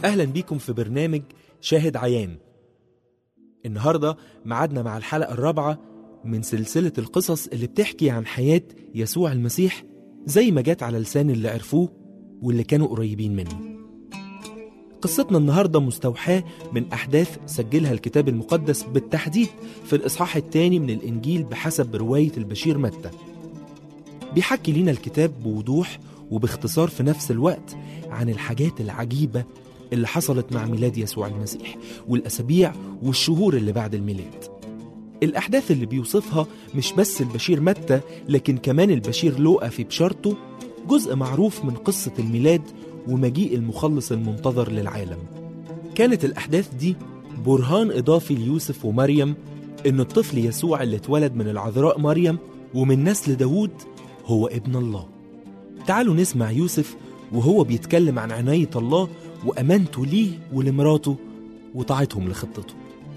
أهلا بيكم في برنامج شاهد عيان النهاردة معادنا مع الحلقة الرابعة من سلسلة القصص اللي بتحكي عن حياة يسوع المسيح زي ما جت على لسان اللي عرفوه واللي كانوا قريبين منه قصتنا النهاردة مستوحاة من أحداث سجلها الكتاب المقدس بالتحديد في الإصحاح الثاني من الإنجيل بحسب رواية البشير متى بيحكي لنا الكتاب بوضوح وباختصار في نفس الوقت عن الحاجات العجيبة اللي حصلت مع ميلاد يسوع المسيح والأسابيع والشهور اللي بعد الميلاد الأحداث اللي بيوصفها مش بس البشير متى لكن كمان البشير لوقا في بشارته جزء معروف من قصة الميلاد ومجيء المخلص المنتظر للعالم كانت الأحداث دي برهان إضافي ليوسف ومريم إن الطفل يسوع اللي اتولد من العذراء مريم ومن نسل داوود هو ابن الله تعالوا نسمع يوسف وهو بيتكلم عن عناية الله وأمانته ليه ولمراته وطاعتهم لخطته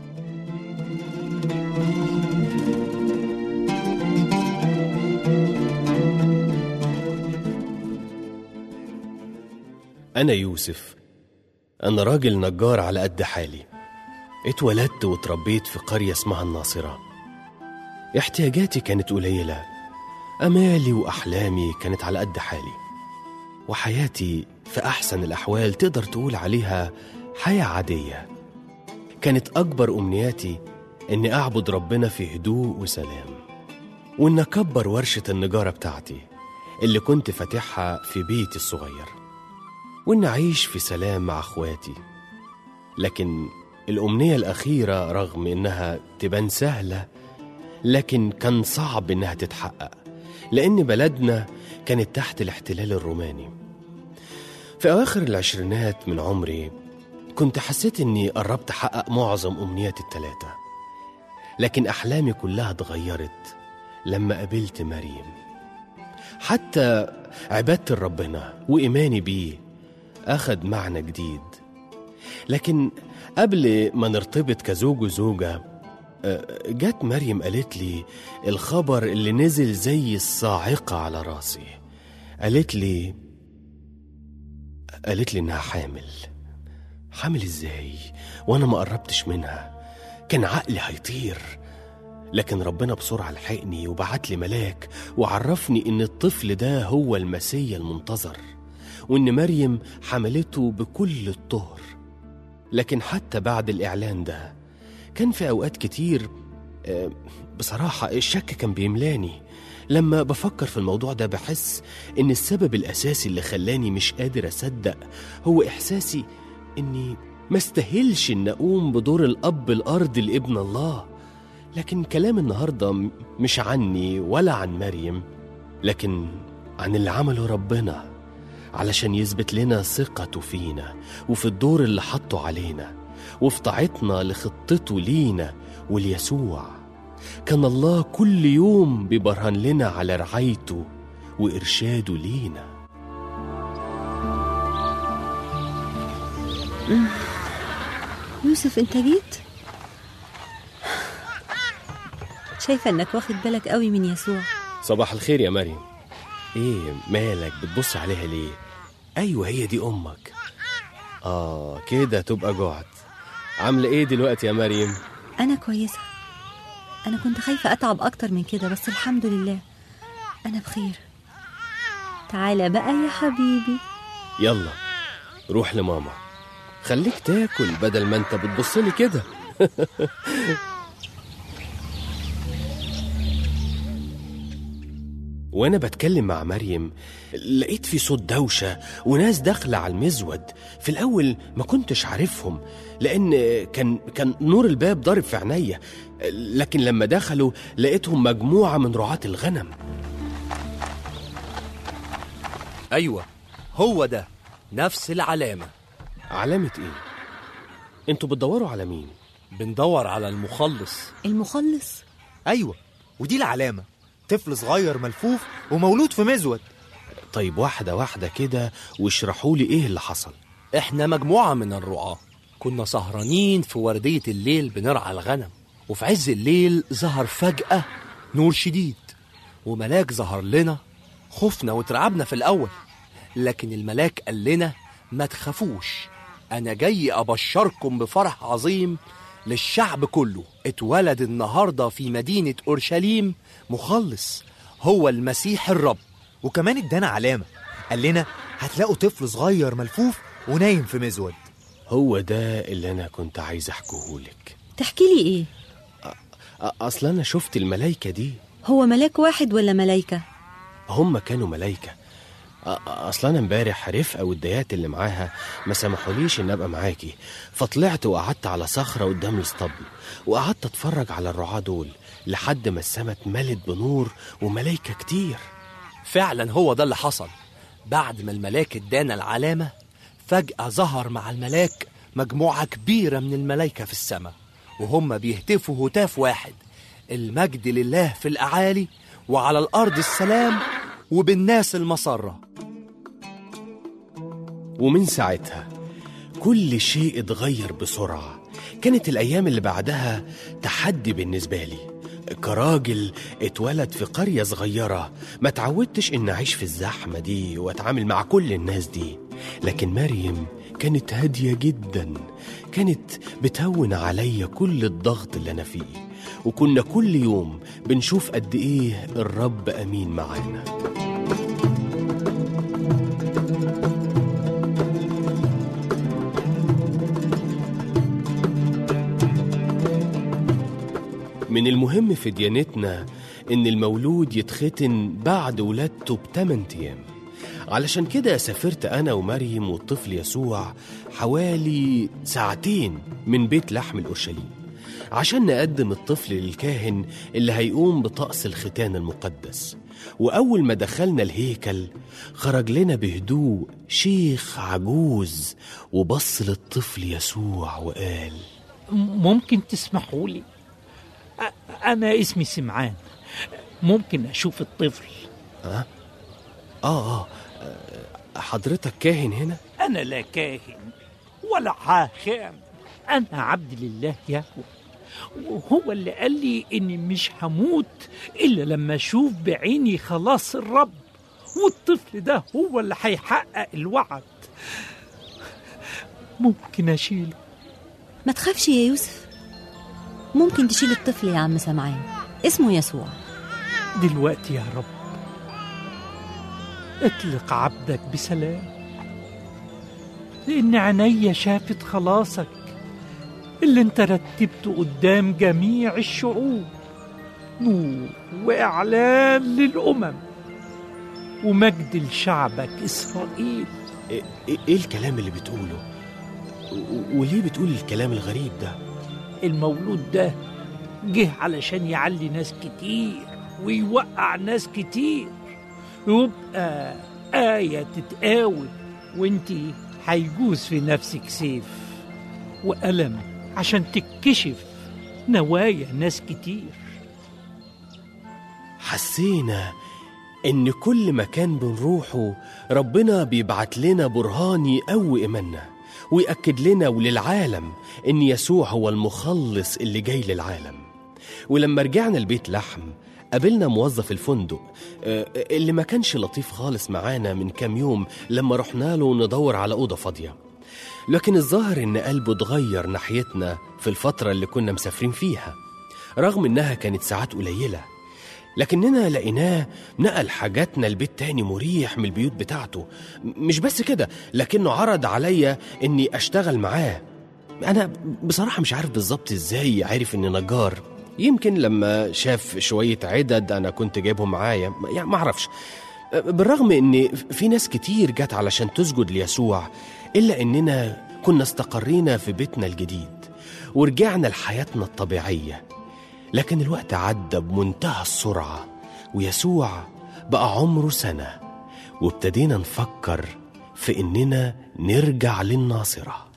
أنا يوسف أنا راجل نجار على قد حالي اتولدت واتربيت في قرية اسمها الناصرة احتياجاتي كانت قليلة أمالي وأحلامي كانت على قد حالي وحياتي في أحسن الأحوال تقدر تقول عليها حياة عادية كانت أكبر أمنياتي إني أعبد ربنا في هدوء وسلام وإن أكبر ورشة النجارة بتاعتي اللي كنت فاتحها في بيتي الصغير وإن أعيش في سلام مع أخواتي لكن الأمنية الأخيرة رغم إنها تبان سهلة لكن كان صعب إنها تتحقق لأن بلدنا كانت تحت الاحتلال الروماني في أواخر العشرينات من عمري كنت حسيت إني قربت أحقق معظم أمنياتي التلاتة لكن أحلامي كلها اتغيرت لما قابلت مريم حتى عبادة ربنا وإيماني بيه أخد معنى جديد لكن قبل ما نرتبط كزوج وزوجة آه، جت مريم قالت لي الخبر اللي نزل زي الصاعقة على راسي قالت لي قالت لي إنها حامل حامل إزاي وأنا ما قربتش منها كان عقلي هيطير لكن ربنا بسرعة لحقني وبعت لي ملاك وعرفني إن الطفل ده هو المسيا المنتظر وإن مريم حملته بكل الطهر لكن حتى بعد الإعلان ده كان في أوقات كتير آه، بصراحة الشك كان بيملاني لما بفكر في الموضوع ده بحس إن السبب الأساسي اللي خلاني مش قادر أصدق هو إحساسي إني ما استاهلش إن أقوم بدور الأب الأرض لابن الله لكن كلام النهاردة م- مش عني ولا عن مريم لكن عن اللي عمله ربنا علشان يثبت لنا ثقته فينا وفي الدور اللي حطه علينا وفي طاعتنا لخطته لينا وليسوع كان الله كل يوم بيبرهن لنا على رعايته وإرشاده لينا يوسف انت جيت شايفه انك واخد بالك قوي من يسوع صباح الخير يا مريم ايه مالك بتبص عليها ليه ايوه هي دي امك اه كده تبقى جعت عامله ايه دلوقتي يا مريم انا كويسه انا كنت خايفه اتعب اكتر من كده بس الحمد لله انا بخير تعالى بقى يا حبيبي يلا روح لماما خليك تاكل بدل ما انت بتبص لي كده وانا بتكلم مع مريم لقيت في صوت دوشه وناس داخله على المزود في الاول ما كنتش عارفهم لان كان كان نور الباب ضارب في عينيا لكن لما دخلوا لقيتهم مجموعه من رعاة الغنم أيوة هو ده نفس العلامة علامه ايه انتوا بتدوروا على مين بندور على المخلص المخلص ايوه ودي العلامه طفل صغير ملفوف ومولود في مزود طيب واحده واحده كده واشرحوا لي ايه اللي حصل احنا مجموعة من الرعاة كنا سهرانين في وردية الليل بنرعى الغنم وفي عز الليل ظهر فجأة نور شديد وملاك ظهر لنا خفنا واترعبنا في الأول لكن الملاك قال لنا ما تخافوش أنا جاي أبشركم بفرح عظيم للشعب كله اتولد النهاردة في مدينة أورشليم مخلص هو المسيح الرب وكمان ادانا علامة قال لنا هتلاقوا طفل صغير ملفوف ونايم في مزود هو ده اللي أنا كنت عايز أحكيهولك تحكي لي ايه أ- أصل أنا شفت الملايكة دي هو ملاك واحد ولا ملايكة هم كانوا ملايكة أ- أصل أنا امبارح رفقة والديات اللي معاها ما سمحوليش إن أبقى معاكي فطلعت وقعدت على صخرة قدام الاسطبل وقعدت أتفرج على الرعاة دول لحد ما السما اتملت بنور وملايكة كتير فعلا هو ده اللي حصل بعد ما الملاك ادانا العلامة فجأة ظهر مع الملاك مجموعة كبيرة من الملايكة في السماء وهم بيهتفوا هتاف واحد المجد لله في الأعالي وعلى الأرض السلام وبالناس المسرة ومن ساعتها كل شيء اتغير بسرعة كانت الأيام اللي بعدها تحدي بالنسبة لي كراجل اتولد في قرية صغيرة ما تعودتش إن أعيش في الزحمة دي وأتعامل مع كل الناس دي لكن مريم كانت هادية جدا كانت بتهون عليا كل الضغط اللي أنا فيه وكنا كل يوم بنشوف قد إيه الرب أمين معانا من المهم في ديانتنا إن المولود يتختن بعد ولادته بتمن أيام علشان كده سافرت أنا ومريم والطفل يسوع حوالي ساعتين من بيت لحم الأورشليم عشان نقدم الطفل للكاهن اللي هيقوم بطقس الختان المقدس وأول ما دخلنا الهيكل خرج لنا بهدوء شيخ عجوز وبص للطفل يسوع وقال ممكن تسمحوا لي أ- أنا اسمي سمعان ممكن أشوف الطفل آه آه حضرتك كاهن هنا؟ أنا لا كاهن ولا حاكم أنا عبد لله يهوه وهو اللي قال لي إني مش هموت إلا لما أشوف بعيني خلاص الرب والطفل ده هو اللي هيحقق الوعد ممكن أشيله ما تخافش يا يوسف ممكن تشيل الطفل يا عم سمعان اسمه يسوع دلوقتي يا رب اطلق عبدك بسلام لأن عينيا شافت خلاصك اللي انت رتبته قدام جميع الشعوب نور وإعلان للأمم ومجد لشعبك إسرائيل إيه, إيه إيه الكلام اللي بتقوله؟ و- وليه بتقول الكلام الغريب ده؟ المولود ده جه علشان يعلي ناس كتير ويوقع ناس كتير يبقى آية تتقاوم وانتي هيجوز في نفسك سيف وألم عشان تكشف نوايا ناس كتير حسينا إن كل مكان بنروحه ربنا بيبعت لنا برهان يقوي إيماننا ويأكد لنا وللعالم إن يسوع هو المخلص اللي جاي للعالم ولما رجعنا البيت لحم قابلنا موظف الفندق آه، اللي ما كانش لطيف خالص معانا من كام يوم لما رحنا له ندور على أوضة فاضية لكن الظاهر إن قلبه اتغير ناحيتنا في الفترة اللي كنا مسافرين فيها رغم إنها كانت ساعات قليلة لكننا لقيناه نقل حاجاتنا لبيت تاني مريح من البيوت بتاعته م- مش بس كده لكنه عرض عليا اني اشتغل معاه انا بصراحة مش عارف بالظبط ازاي عارف اني نجار يمكن لما شاف شوية عدد انا كنت جايبهم معايا يعني ما اعرفش بالرغم ان في ناس كتير جت علشان تسجد ليسوع الا اننا كنا استقرينا في بيتنا الجديد ورجعنا لحياتنا الطبيعيه لكن الوقت عدى بمنتهى السرعة ويسوع بقى عمره سنة وابتدينا نفكر في إننا نرجع للناصرة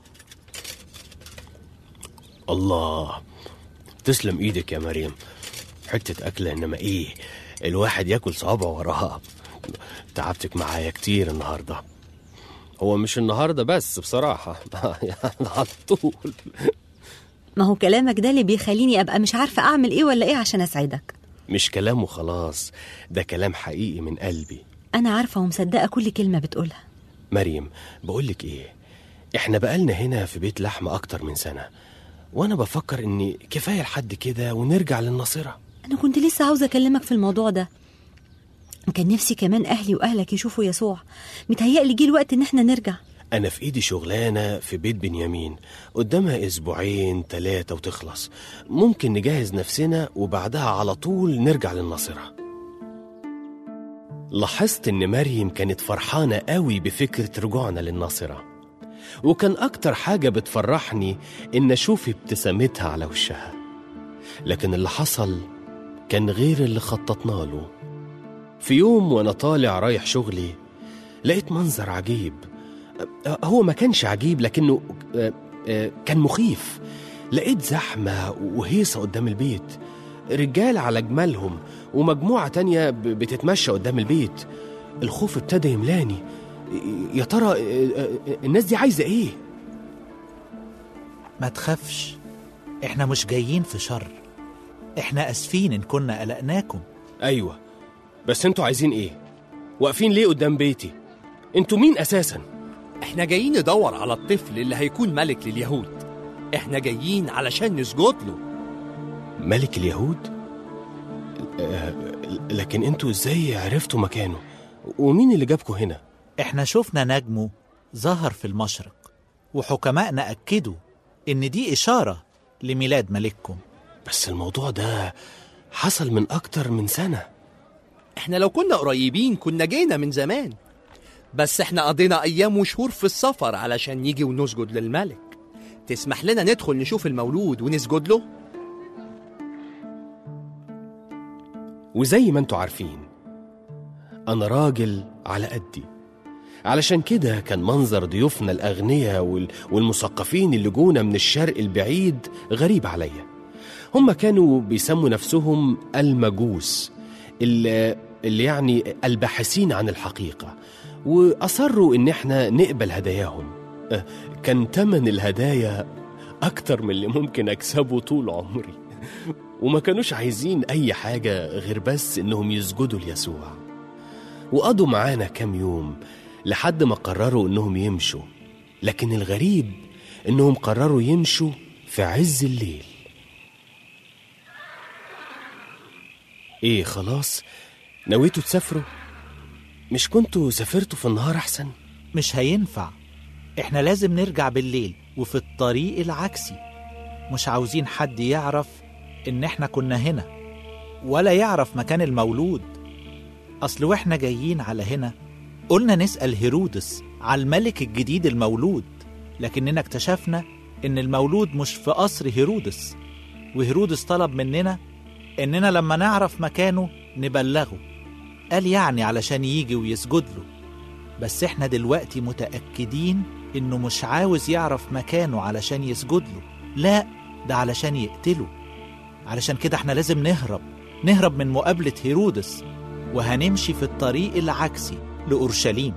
الله تسلم إيدك يا مريم حتة أكلة إنما إيه الواحد ياكل صوابعه وراها تعبتك معايا كتير النهاردة هو مش النهاردة بس بصراحة يعني على طول ما هو كلامك ده اللي بيخليني أبقى مش عارفة أعمل إيه ولا إيه عشان أسعدك مش كلام وخلاص ده كلام حقيقي من قلبي أنا عارفة ومصدقة كل كلمة بتقولها مريم بقولك ايه احنا بقالنا هنا في بيت لحم أكتر من سنة وأنا بفكر إن كفاية لحد كده ونرجع للناصرة أنا كنت لسه عاوزة أكلمك في الموضوع ده كان نفسي كمان أهلي وأهلك يشوفوا يسوع متهيألي جه الوقت إن احنا نرجع أنا في إيدي شغلانة في بيت بنيامين قدامها أسبوعين تلاتة وتخلص ممكن نجهز نفسنا وبعدها على طول نرجع للناصرة لاحظت إن مريم كانت فرحانة قوي بفكرة رجوعنا للناصرة وكان أكتر حاجة بتفرحني إن أشوف ابتسامتها على وشها لكن اللي حصل كان غير اللي خططنا له في يوم وأنا طالع رايح شغلي لقيت منظر عجيب أه، هو ما كانش عجيب لكنه أه، أه، كان مخيف لقيت زحمة وهيصة قدام البيت رجال على جمالهم ومجموعة تانية ب- بتتمشى قدام البيت الخوف ابتدى يملاني يا ترى الناس دي عايزة ايه؟ ما تخافش احنا مش جايين في شر احنا اسفين ان كنا قلقناكم ايوه بس انتوا عايزين ايه؟ واقفين ليه قدام بيتي؟ انتوا مين اساسا؟ احنا جايين ندور على الطفل اللي هيكون ملك لليهود احنا جايين علشان نسجد له ملك اليهود؟ آه، لكن انتوا ازاي عرفتوا مكانه؟ ومين اللي جابكوا هنا؟ احنا شفنا نجمه ظهر في المشرق وحكمائنا اكدوا ان دي اشاره لميلاد ملككم بس الموضوع ده حصل من أكتر من سنة احنا لو كنا قريبين كنا جينا من زمان بس احنا قضينا ايام وشهور في السفر علشان نيجي ونسجد للملك تسمح لنا ندخل نشوف المولود ونسجد له وزي ما انتوا عارفين أنا راجل على قدي علشان كده كان منظر ضيوفنا الأغنياء وال- والمثقفين اللي جونا من الشرق البعيد غريب عليا هم كانوا بيسموا نفسهم المجوس اللي, اللي يعني الباحثين عن الحقيقة وأصروا إن احنا نقبل هداياهم أه، كان تمن الهدايا أكتر من اللي ممكن أكسبه طول عمري وما كانوش عايزين أي حاجة غير بس إنهم يسجدوا ليسوع وقضوا معانا كام يوم لحد ما قرروا إنهم يمشوا لكن الغريب إنهم قرروا يمشوا في عز الليل إيه خلاص نويتوا تسافروا مش كنتوا سافرتوا في النهار أحسن مش هينفع احنا لازم نرجع بالليل وفي الطريق العكسي مش عاوزين حد يعرف ان احنا كنا هنا ولا يعرف مكان المولود اصل واحنا جايين على هنا قلنا نسأل هيرودس على الملك الجديد المولود لكننا اكتشفنا ان المولود مش في قصر هيرودس وهيرودس طلب مننا اننا لما نعرف مكانه نبلغه قال يعني علشان يجي ويسجد له بس احنا دلوقتي متأكدين انه مش عاوز يعرف مكانه علشان يسجد له لا ده علشان يقتله علشان كده احنا لازم نهرب نهرب من مقابلة هيرودس وهنمشي في الطريق العكسي لأورشليم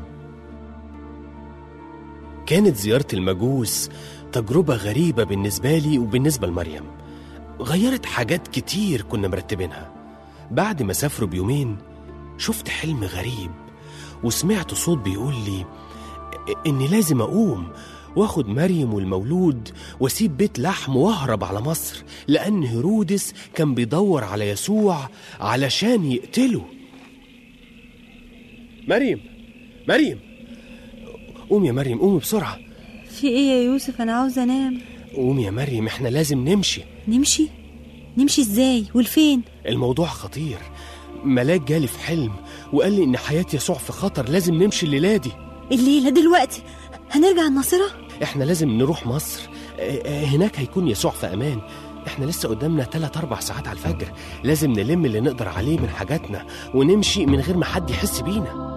كانت زيارة المجوس تجربة غريبة بالنسبة لي وبالنسبة لمريم غيرت حاجات كتير كنا مرتبينها بعد ما سافروا بيومين شفت حلم غريب وسمعت صوت بيقول لي إني لازم أقوم واخد مريم والمولود واسيب بيت لحم واهرب على مصر لأن هيرودس كان بيدور على يسوع علشان يقتله مريم مريم قومي يا مريم قومي بسرعة في ايه يا يوسف انا عاوزه انام قومي يا مريم احنا لازم نمشي نمشي نمشي ازاي والفين الموضوع خطير ملاك جالي في حلم وقال لي ان حياة يسوع في خطر لازم نمشي الليلة دي الليله دلوقتي هنرجع الناصره احنا لازم نروح مصر اه، اه، هناك هيكون يسوع في امان احنا لسه قدامنا 3 4 ساعات على الفجر لازم نلم اللي نقدر عليه من حاجاتنا ونمشي من غير ما حد يحس بينا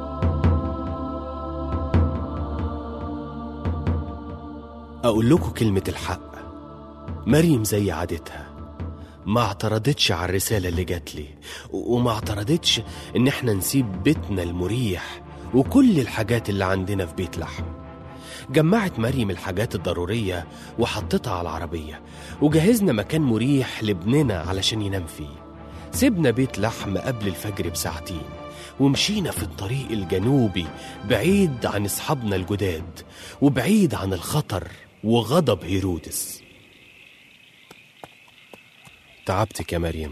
اقول لكم كلمة الحق مريم زي عادتها ما اعترضتش على الرسالة اللي جات لي و- وما اعترضتش ان احنا نسيب بيتنا المريح وكل الحاجات اللي عندنا في بيت لحم جمعت مريم الحاجات الضرورية وحطتها على العربية وجهزنا مكان مريح لابننا علشان ينام فيه سيبنا بيت لحم قبل الفجر بساعتين ومشينا في الطريق الجنوبي بعيد عن أصحابنا الجداد وبعيد عن الخطر وغضب هيرودس تعبتك يا مريم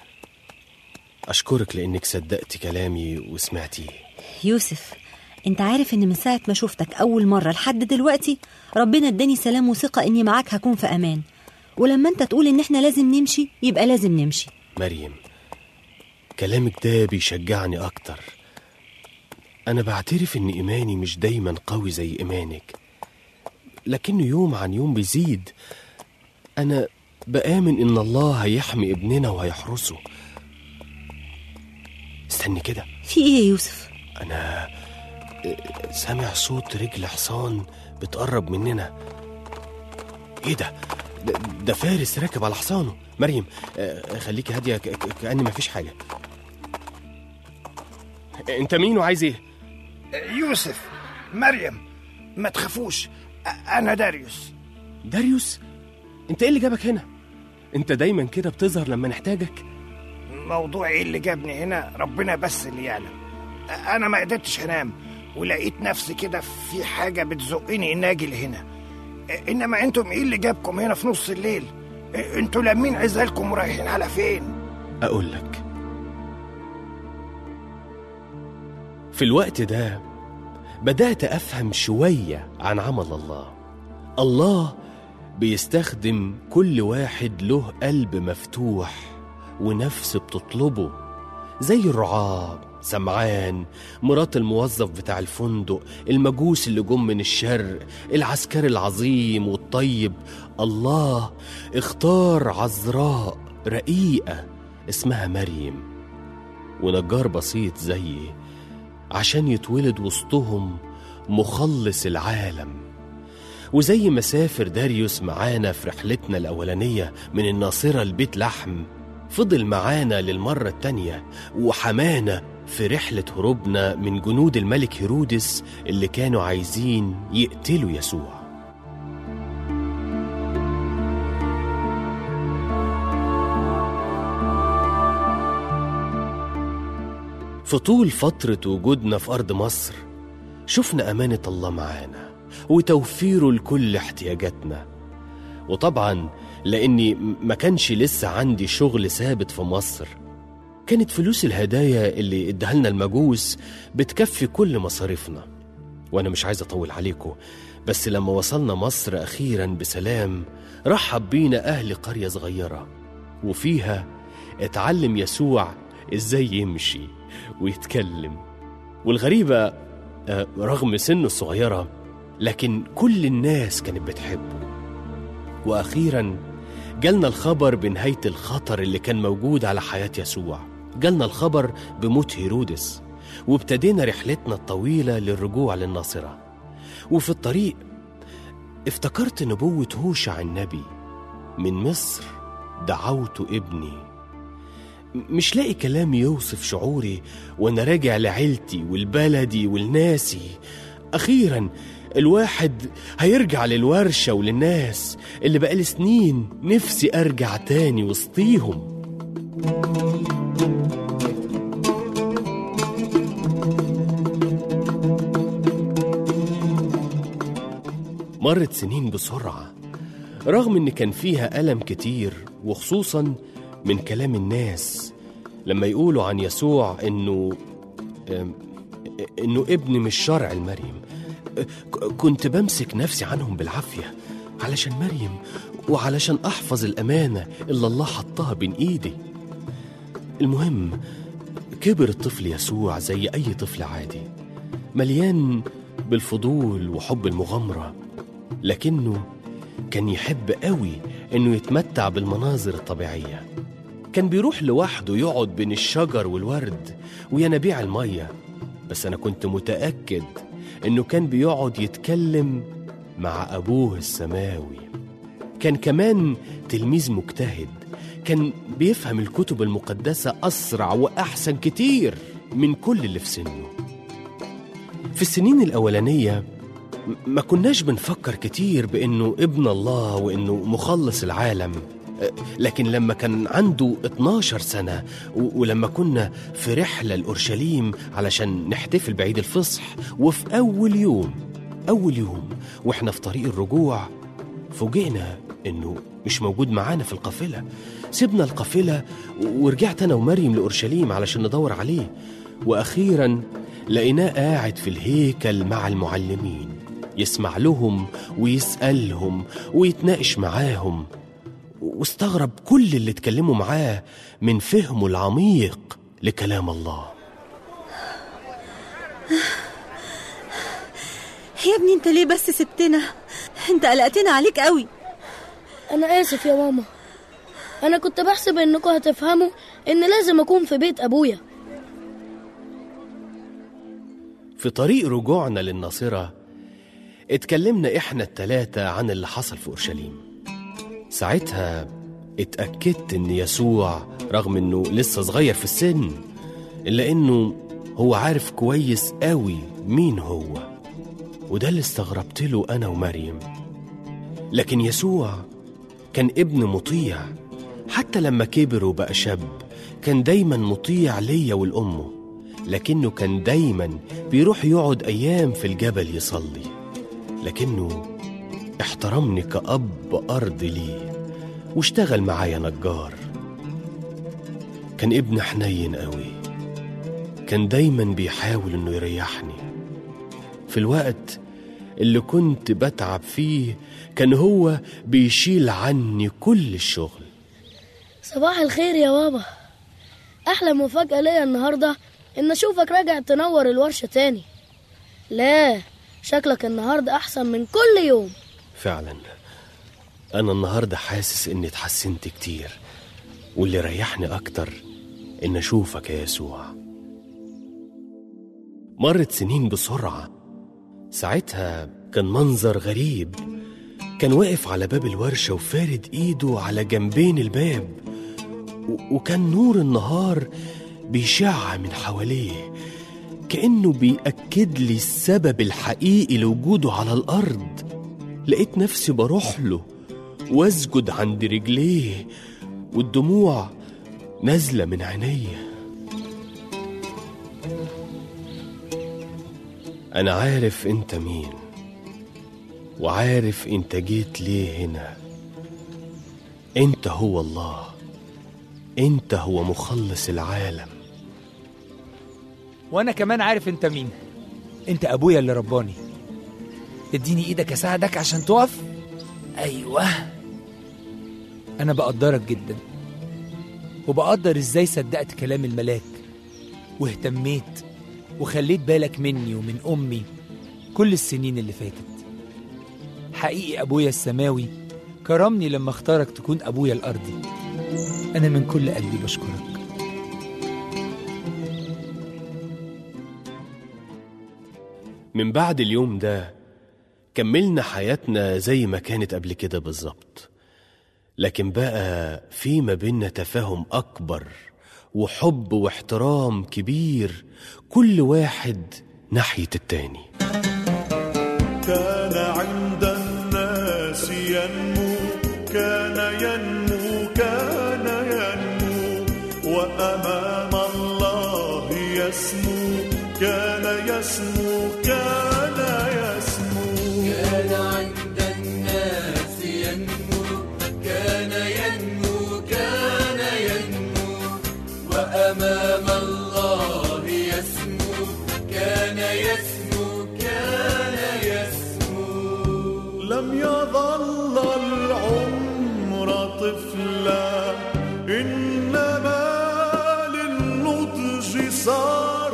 أشكرك لأنك صدقت كلامي وسمعتيه يوسف انت عارف ان من ساعة ما شفتك أول مرة لحد دلوقتي ربنا اداني سلام وثقة اني معاك هكون في أمان ولما انت تقول ان احنا لازم نمشي يبقى لازم نمشي مريم كلامك ده بيشجعني أكتر أنا بعترف إن إيماني مش دايما قوي زي إيمانك لكنه يوم عن يوم بيزيد أنا بآمن إن الله هيحمي ابننا وهيحرسه استني كده في ايه يا يوسف أنا سامع صوت رجل حصان بتقرب مننا إيه ده؟ ده, ده فارس راكب على حصانه مريم آه، خليكي هادية ك- ك- كأن مفيش حاجة أنت مين وعايز إيه؟ يوسف مريم ما تخافوش أ- أنا داريوس داريوس أنت إيه اللي جابك هنا؟ أنت دايما كده بتظهر لما نحتاجك موضوع إيه اللي جابني هنا ربنا بس اللي يعلم أ- أنا ما قدرتش أنام ولقيت نفسي كده في حاجة بتزقني إني أجي لهنا أ- إنما أنتم إيه اللي جابكم هنا في نص الليل أ- أنتوا لامين عزالكم ورايحين على فين أقول لك في الوقت ده بدأت أفهم شوية عن عمل الله الله بيستخدم كل واحد له قلب مفتوح ونفس بتطلبه زي الرعاة سمعان مرات الموظف بتاع الفندق المجوس اللي جم من الشرق العسكري العظيم والطيب الله اختار عذراء رقيقة اسمها مريم ونجار بسيط زيي عشان يتولد وسطهم مخلص العالم وزي ما سافر داريوس معانا في رحلتنا الأولانية من الناصرة لبيت لحم فضل معانا للمرة التانية وحمانا في رحلة هروبنا من جنود الملك هيرودس اللي كانوا عايزين يقتلوا يسوع في طول فترة وجودنا في أرض مصر شفنا أمانة الله معانا وتوفيره لكل احتياجاتنا وطبعا لأني ما كانش لسه عندي شغل ثابت في مصر كانت فلوس الهدايا اللي اداها لنا المجوس بتكفي كل مصاريفنا وأنا مش عايز أطول عليكم بس لما وصلنا مصر أخيرا بسلام رحب بينا أهل قرية صغيرة وفيها اتعلم يسوع ازاي يمشي ويتكلم والغريبة آه، رغم سنه الصغيرة لكن كل الناس كانت بتحبه وأخيرا جالنا الخبر بنهاية الخطر اللي كان موجود على حياة يسوع جالنا الخبر بموت هيرودس وابتدينا رحلتنا الطويلة للرجوع للناصرة وفي الطريق افتكرت نبوة هوشع النبي من مصر دعوت ابني مش لاقي كلام يوصف شعوري وانا راجع لعيلتي ولبلدي ولناسي اخيرا الواحد هيرجع للورشة وللناس اللي بقالي سنين نفسي ارجع تاني وسطيهم مرت سنين بسرعة رغم ان كان فيها ألم كتير وخصوصا من كلام الناس لما يقولوا عن يسوع انه أم، انه ابن مش شرع المريم ك- كنت بمسك نفسي عنهم بالعافية علشان مريم وعلشان احفظ الامانة اللي الله حطها بين ايدي المهم كبر الطفل يسوع زي اي طفل عادي مليان بالفضول وحب المغامرة لكنه كان يحب قوي انه يتمتع بالمناظر الطبيعيه كان بيروح لوحده يقعد بين الشجر والورد وينابيع الميه بس انا كنت متاكد انه كان بيقعد يتكلم مع ابوه السماوي كان كمان تلميذ مجتهد كان بيفهم الكتب المقدسه اسرع واحسن كتير من كل اللي في سنه في السنين الاولانيه ما كناش بنفكر كتير بانه ابن الله وانه مخلص العالم أه، لكن لما كان عنده 12 سنة و- ولما كنا في رحلة لأورشليم علشان نحتفل بعيد الفصح وفي أول يوم أول يوم وإحنا في طريق الرجوع فوجئنا إنه مش موجود معانا في القافلة سيبنا القافلة و- ورجعت أنا ومريم لأورشليم علشان ندور عليه وأخيرا لقيناه قاعد في الهيكل مع المعلمين يسمع لهم ويسألهم ويتناقش معاهم واستغرب كل اللي اتكلموا معاه من فهمه العميق لكلام الله يا ابني انت ليه بس سبتنا انت قلقتنا عليك قوي أنا آسف يا ماما أنا كنت بحسب إنكم هتفهموا إن لازم أكون في بيت أبويا في طريق رجوعنا للناصرة اتكلمنا احنا التلاتة عن اللي حصل في أورشليم ساعتها اتأكدت ان يسوع رغم انه لسه صغير في السن إلا انه هو عارف كويس قوي مين هو وده اللي استغربت له أنا ومريم لكن يسوع كان ابن مطيع حتى لما كبر وبقى شاب كان دايما مطيع ليا ولأمه لكنه كان دايما بيروح يقعد أيام في الجبل يصلي لكنه احترمني كأب أرض ليه واشتغل معايا نجار كان ابن حنين قوي كان دايما بيحاول انه يريحني في الوقت اللي كنت بتعب فيه كان هو بيشيل عني كل الشغل صباح الخير يا بابا أحلى مفاجأة ليا النهاردة إن أشوفك راجع تنور الورشة تاني لا شكلك النهاردة أحسن من كل يوم فعلا أنا النهاردة حاسس إني اتحسنت كتير واللي ريحني أكتر إن أشوفك يا يسوع مرت سنين بسرعة ساعتها كان منظر غريب كان واقف على باب الورشة وفارد إيده على جنبين الباب و- وكان نور النهار بيشع من حواليه كأنه بيأكد لي السبب الحقيقي لوجوده على الأرض لقيت نفسي بروح له واسجد عند رجليه والدموع نازلة من عينيا أنا عارف أنت مين وعارف أنت جيت ليه هنا أنت هو الله أنت هو مخلص العالم وانا كمان عارف انت مين انت ابويا اللي رباني اديني ايدك اساعدك عشان تقف ايوه انا بقدرك جدا وبقدر ازاي صدقت كلام الملاك واهتميت وخليت بالك مني ومن امي كل السنين اللي فاتت حقيقي ابويا السماوي كرمني لما اختارك تكون ابويا الارضي انا من كل قلبي بشكرك من بعد اليوم ده كملنا حياتنا زي ما كانت قبل كده بالظبط لكن بقى في ما بيننا تفاهم أكبر وحب واحترام كبير كل واحد ناحية التاني كان عند الناس ينمو كان ينمو كان ينمو وأمام الله يسمو كان يسمو كان يسمو كان عند الناس ينمو كان ينمو كان ينمو وأمام الله يسمو كان يسمو كان يسمو لم يظل العمر طفلا إنما للنضج صار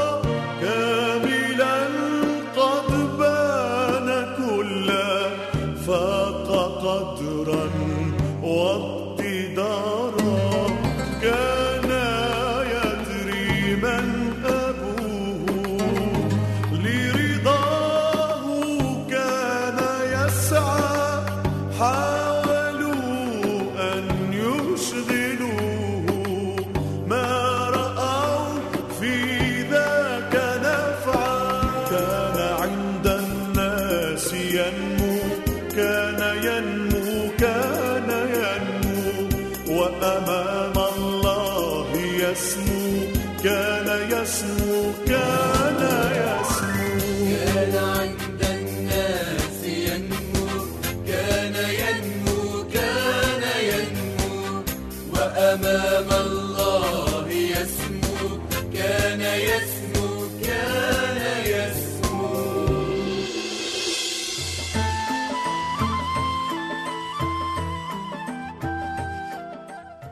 كاملا قد بان كلا فاق قدرا واقتدارا كان يدري من أبوه لرضاه كان يسعى حاولوا أن يشغلوه ما رأوا في ذاك نفعا كان عند الناس ينمو كان ينمو كان ينمو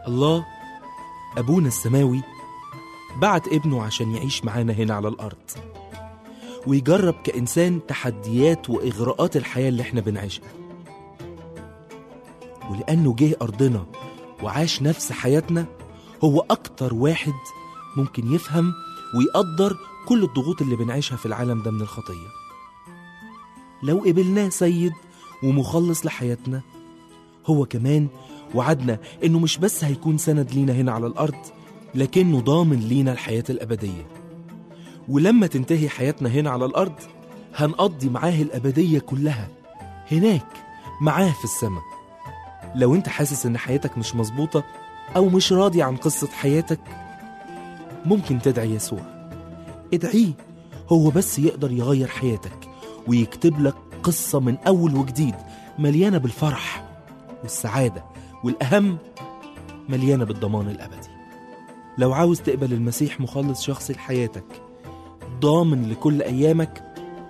الله أبونا السماوي بعت ابنه عشان يعيش معانا هنا على الأرض ويجرب كإنسان تحديات وإغراءات الحياة اللي احنا بنعيشها ولأنه جه أرضنا وعاش نفس حياتنا هو أكتر واحد ممكن يفهم ويقدر كل الضغوط اللي بنعيشها في العالم ده من الخطية لو قبلناه سيد ومخلص لحياتنا هو كمان وعدنا إنه مش بس هيكون سند لينا هنا على الأرض لكنه ضامن لينا الحياة الأبدية ولما تنتهي حياتنا هنا على الأرض هنقضي معاه الأبدية كلها هناك معاه في السماء لو انت حاسس ان حياتك مش مظبوطة أو مش راضي عن قصة حياتك ممكن تدعي يسوع ادعيه هو بس يقدر يغير حياتك ويكتب لك قصة من أول وجديد مليانة بالفرح والسعادة والأهم مليانة بالضمان الأبدي لو عاوز تقبل المسيح مخلص شخصي لحياتك ضامن لكل أيامك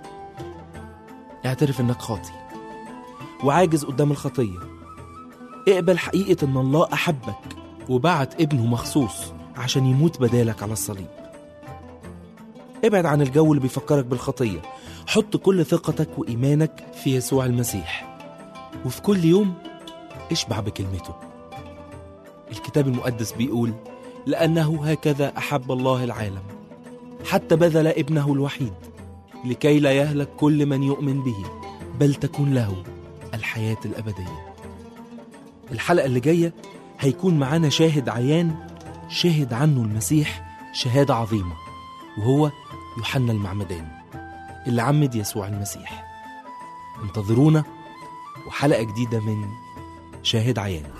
اعترف إنك خاطي وعاجز قدام الخطية اقبل حقيقة إن الله أحبك وبعت ابنه مخصوص عشان يموت بدالك على الصليب ابعد عن الجو اللي بيفكرك بالخطية حط كل ثقتك وإيمانك في يسوع المسيح وفي كل يوم اشبع بكلمته الكتاب المقدس بيقول لأنه هكذا أحب الله العالم حتى بذل ابنه الوحيد لكي لا يهلك كل من يؤمن به بل تكون له الحياة الأبدية الحلقة اللي جاية هيكون معانا شاهد عيان شهد عنه المسيح شهادة عظيمة وهو يوحنا المعمدان اللي عمد يسوع المسيح انتظرونا وحلقة جديدة من شاهد عيان